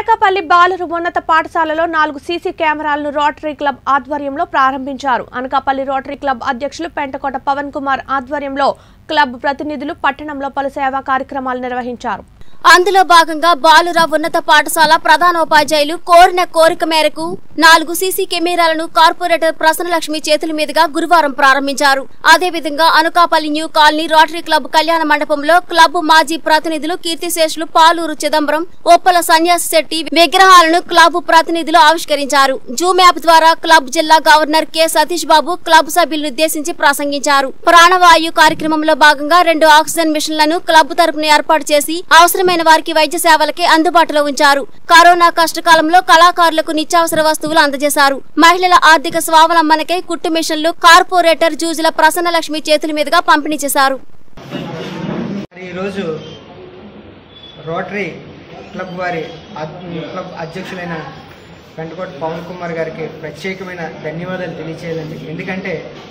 అనకాపల్లి బాలురు ఉన్నత పాఠశాలలో నాలుగు సీసీ కెమెరాలను రోటరీ క్లబ్ ఆధ్వర్యంలో ప్రారంభించారు అనకాపల్లి రోటరీ క్లబ్ అధ్యక్షులు పెంటకోట పవన్ కుమార్ ఆధ్వర్యంలో క్లబ్ ప్రతినిధులు పట్టణంలో పలు సేవా కార్యక్రమాలు నిర్వహించారు అందులో భాగంగా బాలురావు ఉన్నత పాఠశాల ప్రధానోపాధ్యాయులు కోరిన కోరిక మేరకు నాలుగు సీసీ కెమెరాలను కార్పొరేటర్ ప్రసన్నలక్ష్మి చేతుల మీదుగా గురువారం ప్రారంభించారు అదేవిధంగా Anakapalli new colony rotary club కళ్యాణ మండపంలో క్లబ్ మాజీ ప్రతినిధులు కీర్తిశేషులు పాలూరు చిదంబరం ఒప్పల సన్యాసి శెట్టి విగ్రహాలను క్లబ్ ప్రతినిధులు ఆవిష్కరించారు జూమ్ యాప్ ద్వారా క్లబ్ జిల్లా governor K Satish Babu club సభ్యులను ఉద్దేశించి ప్రసంగించారు ప్రాణవాయు కార్యక్రమంలో భాగంగా రెండు ఆక్సిజన్ మిషన్లను క్లబ్ తరపున ఏర్పాటు చేసి అవసరమైన వారికి వైద్య సేవలకి అందుబాటులో ఉంచారు కరోనా కష్టకాలంలో కళాకారులకు నిత్యావసర వస్తువులు అందజేశారు మహిళల ఆర్థిక స్వావలంబనకై కుట్టు మిషన్లు కార్పొరేటర్ జూజుల ప్రసన్నలక్ష్మి చేతుల మీదుగా పంపిణీ చేశారు మరి ఈరోజు రోటరీ క్లబ్ వారి అద్- క్లబ్ అధ్యక్షులైన వెంటకోట పవన్ కుమార్ గారికి ప్రత్యేకమైన ధన్యవాదాలు తెలియచేయాలండి ఎందుకంటే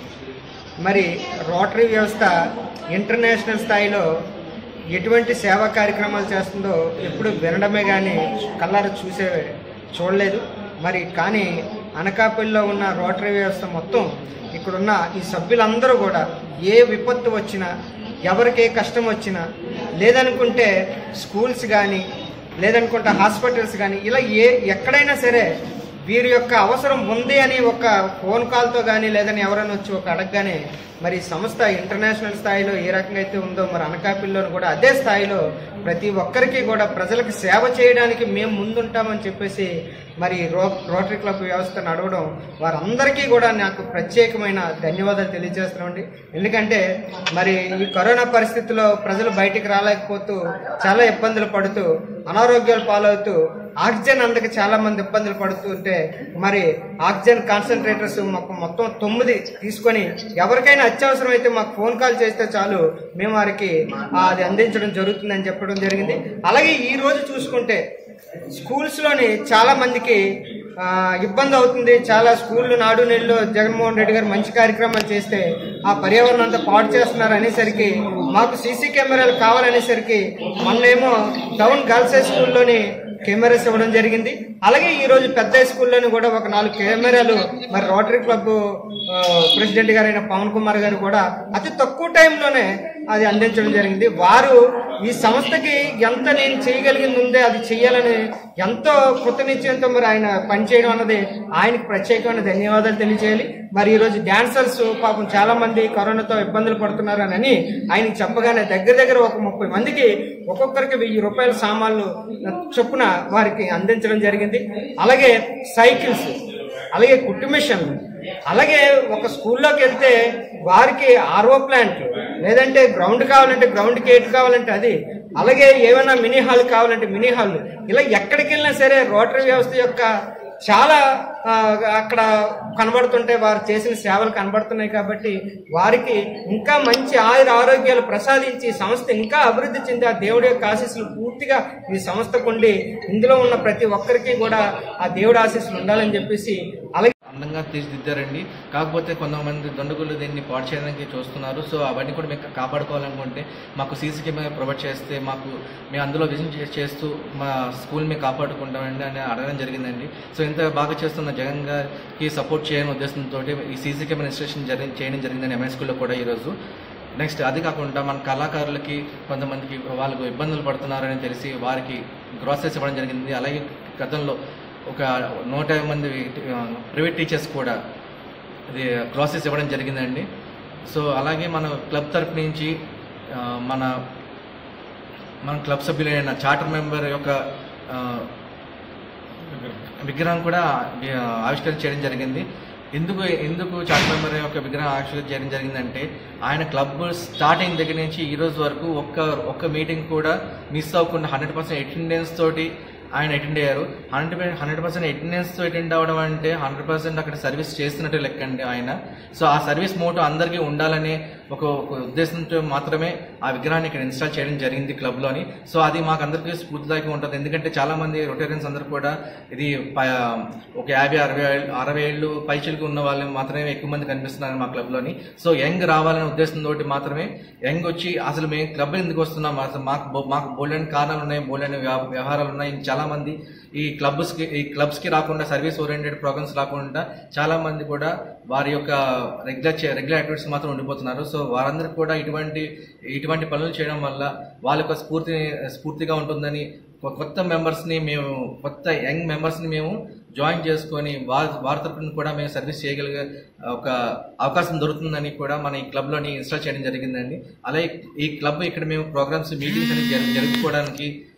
మరి రోటరీ వ్యవస్థ ఇంటర్నేషనల్ స్థాయిలో ఎటువంటి సేవా కార్యక్రమాలు చేస్తుందో ఎప్పుడు వినడమే కానీ కళ్ళారు చూసే చూడలేదు మరి కానీ అనకాపల్లిలో ఉన్న రోటరీ వ్యవస్థ మొత్తం ఇక్కడున్న ఈ సభ్యులందరూ కూడా ఏ విపత్తు వచ్చినా ఎవరికి ఏ కష్టం వచ్చినా లేదనుకుంటే స్కూల్స్ కానీ లేదనుకుంటే హాస్పిటల్స్ కానీ ఇలా ఏ ఎక్కడైనా సరే వీరి యొక్క అవసరం ఉంది అని ఒక ఫోన్ కాల్తో కానీ లేదని ఎవరైనా వచ్చి ఒక అడగగానే మరి ఈ సంస్థ ఇంటర్నేషనల్ స్థాయిలో ఏ రకంగా అయితే ఉందో మరి అనకాపల్లిలోను కూడా అదే స్థాయిలో ప్రతి ఒక్కరికి కూడా ప్రజలకు సేవ చేయడానికి మేము ముందుంటామని చెప్పేసి మరి రో రోటరీ క్లబ్ వ్యవస్థ నడవడం వారందరికీ కూడా నాకు ప్రత్యేకమైన ధన్యవాదాలు తెలియజేస్తున్నామండి ఎందుకంటే మరి ఈ కరోనా పరిస్థితుల్లో ప్రజలు బయటికి రాలేకపోతూ చాలా ఇబ్బందులు పడుతూ అనారోగ్యాలు పాలవుతూ ఆక్సిజన్ అందక చాలా మంది ఇబ్బందులు పడుతుంటే మరి ఆక్సిజన్ కాన్సన్ట్రేటర్స్ మాకు మొత్తం తొమ్మిది తీసుకొని ఎవరికైనా అత్యవసరం అయితే మాకు ఫోన్ కాల్ చేస్తే చాలు మేము వారికి ఆ, అది అందించడం జరుగుతుందని చెప్పడం జరిగింది అలాగే ఈ రోజు చూసుకుంటే స్కూల్స్ లోని చాలా మందికి ఆ, ఇబ్బంది అవుతుంది చాలా స్కూళ్ళు నాడు నేడులో జగన్మోహన్ రెడ్డి గారు మంచి కార్యక్రమాలు చేస్తే ఆ పర్యావరణం అంతా పాడు చేస్తున్నారు అనేసరికి మాకు సీసీ కెమెరాలు కావాలనేసరికి మొన్నేమో టౌన్ గర్ల్స్ హై స్కూల్లోని కెమెరాస్ ఇవ్వడం జరిగింది అలాగే ఈ రోజు పెద్ద హై స్కూల్లోని కూడా ఒక నాలుగు కెమెరాలు మరి రోటరీ క్లబ్ ఆ, ప్రెసిడెంట్ గారైన పవన్ కుమార్ గారు కూడా అతి తక్కువ టైంలోనే అది అందించడం జరిగింది వారు ఈ సంస్థకి ఎంత నేను చేయగలిగింది ఉందే అది చేయాలని ఎంతో కృతనిశ్చయంతో మరి ఆయన పనిచేయడం అన్నది ఆయనకు ప్రత్యేకమైన ధన్యవాదాలు తెలియజేయాలి మరి ఈ రోజు డాన్సర్స్ పాపం చాలా మంది కరోనాతో ఇబ్బందులు పడుతున్నారని ఆయనకి చెప్పగానే దగ్గర దగ్గర ఒక ముప్పై మందికి ఒక్కొక్కరికి వెయ్యి రూపాయల సామాన్లు చొప్పున వారికి అందించడం జరిగింది అలాగే సైకిల్స్ అలాగే కుట్టు మిషన్లు అలాగే ఒక స్కూల్లోకి వెళ్తే వారికి ఆర్ఓ ప్లాంట్ లేదంటే గ్రౌండ్ కావాలంటే గ్రౌండ్కి ఏటు కావాలంటే అది అలాగే ఏమైనా మినీ హాల్ కావాలంటే మినీ హాల్ ఇలా ఎక్కడికి వెళ్ళినా సరే రోటరీ వ్యవస్థ యొక్క చాలా ఆ, అక్కడ కనబడుతుంటే వారు చేసిన సేవలు కనబడుతున్నాయి కాబట్టి వారికి ఇంకా మంచి ఆయుర ఆరోగ్యాలు ప్రసాదించి ఈ సంస్థ ఇంకా అభివృద్ధి చెంది ఆ దేవుడి యొక్క ఆశీస్సులు పూర్తిగా ఈ సంస్థకు ఉండి ఇందులో ఉన్న ప్రతి ఒక్కరికి కూడా ఆ దేవుడి ఆశీస్సులు ఉండాలని చెప్పేసి అలాగే అందంగా తీర్చిదిద్దారండి కాకపోతే కొంతమంది దొండగులు దీన్ని పాడు చేయడానికి చూస్తున్నారు సో అవన్నీ కూడా మేము కాపాడుకోవాలనుకుంటే మాకు సీసీ కెమెరా ప్రొవైడ్ చేస్తే మాకు మేము అందులో విజన్ చే- చేస్తూ మా స్కూల్ మేము కాపాడుకుంటామండి అని అడగడం జరిగిందండి సో ఇంత బాగా చేస్తున్న జగన్ గారికి సపోర్ట్ చేయని ఉద్దేశంతో ఈ సీసీ కెమెరా ఇన్స్టేషన్ జరిగి చేయడం జరిగిందని ఎంఐ స్కూల్లో కూడా ఈరోజు నెక్స్ట్ అది కాకుండా మన కళాకారులకి కొంతమందికి వాళ్ళకు ఇబ్బందులు పడుతున్నారని తెలిసి వారికి గ్రాసరీస్ ఇవ్వడం జరిగింది అలాగే గతంలో ఒక నూట యాభై మంది ప్రైవేట్ టీచర్స్ కూడా ఇది గ్రాసరీస్ ఇవ్వడం జరిగిందండి సో అలాగే మన క్లబ్ తరపు నుంచి ఆ, మన మన క్లబ్ సభ్యులైన చార్టర్ మెంబర్ యొక్క ఆ, విగ్రహం కూడా ఆ, ఆవిష్కరణ చేయడం జరిగింది ఎందుకు ఎందుకు చార్ట్ మెంబర్ యొక్క విగ్రహం ఆవిష్కరణ చేయడం జరిగిందంటే ఆయన క్లబ్ స్టార్టింగ్ దగ్గర నుంచి ఈ రోజు వరకు ఒక్క ఒక్క మీటింగ్ కూడా మిస్ అవ్వకుండా హండ్రెడ్ పర్సెంట్ అటెండెన్స్ తోటి ఆయన అటెండ్ అయ్యారు హండ్రెడ్ హండ్రెడ్ పర్సెంట్ అటెండెన్స్ తో అటెండ్ అవ్వడం అంటే హండ్రెడ్ పర్సెంట్ అక్కడ సర్వీస్ చేస్తున్నట్టు లెక్కండి ఆయన సో ఆ సర్వీస్ మోటో అందరికీ ఉండాలని ఒక ఒక ఉద్దేశంతో మాత్రమే ఆ విగ్రహాన్ని ఇక్కడ ఇన్స్టాల్ చేయడం జరిగింది క్లబ్లోని సో అది మాకు అందరికీ స్ఫూర్తిదాయకంగా ఉంటుంది ఎందుకంటే చాలా మంది రొటేరియన్స్ అందరూ కూడా ఇది ప- ఒక యాభై అరవై ఏళ్ళు అరవై ఏళ్ళు పైచిలకు ఉన్న వాళ్ళు మాత్రమే ఎక్కువ మంది కనిపిస్తున్నారు మా క్లబ్లోని సో యంగ్ రావాలనే ఉద్దేశంతో మాత్రమే యంగ్ వచ్చి అసలు మేము క్లబ్ ఎందుకు వస్తున్నాం అసలు మాకు బో- మాకు బోల్డెన్ కారణాలు ఉన్నాయి బోల్డెన్ వ్యవ- వ్యవహారాలు ఉన్నాయి చాలా మంది ఈ క్లబ్స్ కి ఈ క్లబ్స్ కి రాకుండా సర్వీస్ ఓరియంటెడ్ ప్రోగ్రామ్స్ రాకుండా చాలా మంది కూడా వారి యొక్క రెగ్యులర్ రెగ్యులర్ యాక్టివిటీస్ మాత్రం ఉండిపోతున్నారు సో వారందరికీ కూడా ఇటువంటి ఇటువంటి పనులు చేయడం వల్ల వాళ్ళ యొక్క స్ఫూర్తి స్ఫూర్తిగా ఉంటుందని కొ- కొత్త మెంబర్స్ ని మేము కొత్త యంగ్ మెంబర్స్ ని మేము జాయిన్ చేసుకొని వారి వారి తరపున కూడా మేము సర్వీస్ చేయగలిగే ఒక అవకాశం దొరుకుతుందని కూడా మన ఈ క్లబ్ లోని ఇన్స్టాల్ చేయడం జరిగిందండి అలాగే ఈ క్లబ్ ఇక్కడ మేము ప్రోగ్రామ్స్ మీటింగ్స్ అని జరు- జరుపుకోవడానికి